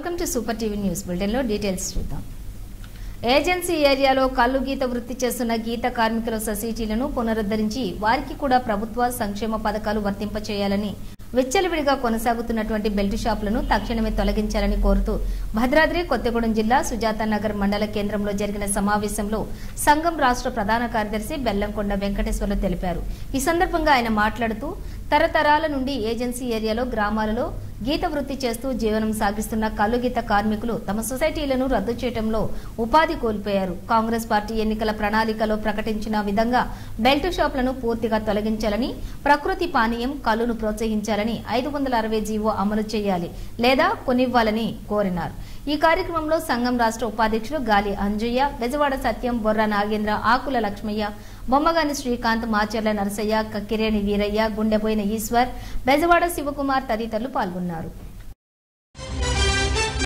welcome to super TV news బులెటిన్లో details చూద్దాం agency ఏరియాలో కల్లు గీత వృత్తి చేస్తున్న గీత కార్మికుల సొసైటీలను పునరుద్ధరించి వారికి కూడా ప్రభుత్వ సంక్షేమ పథకాలు వర్తింపచేయాలని విచ్చలవిడిగా కొనసాగుతున్నటువంటి బెల్ట్ షాపులను తక్షణమే తొలగించాలని కోరుతూ భద్రాద్రి కొత్తగూడెం జిల్లా సుజాత నగర్ మండల కేంద్రంలో జరిగిన సమావేశంలో సంఘం రాష్ట్ర ప్రధాన కార్యదర్శి బెల్లంకొండ వెంకటేశ్వర్లు తెలిపారు ఈ సందర్భంగా ఆయన మాట్లాడుతూ తరతరాల నుండి ఏజెన్సీ ఏరియాలో గ్రామాలలో గీత వృత్తి చేస్తూ జీవనం సాగిస్తున్న కల్లు గీత కార్మికులు తమ సొసైటీలను రద్దు చేయడంలో ఉపాధి కోల్పోయారు కాంగ్రెస్ పార్టీ ఎన్నికల ప్రణాళికలో ప్రకటించిన విధంగా బెల్ట్ షాపులను పూర్తిగా తొలగించాలని ప్రకృతి పానీయం కల్లును ప్రోత్సహించాలని ఐదు వందల అరవై జీవో అమలు చేయాలి లేదా కొనివ్వాలని కోరినారు ఈ కార్యక్రమంలో సంఘం రాష్ట్ర ఉపాధ్యక్షులు గాలి అంజయ్య బెజవాడ సత్యం బొర్ర నాగేంద్ర ఆకుల లక్ష్మయ్య బొమ్మగాని శ్రీకాంత్ మాచర్ల నరసయ్య కక్కిరేణి వీరయ్య గుండెపోయిన ఈశ్వర్ బెజవాడ శివకుమార్ తదితరులు పాల్గొన్నారు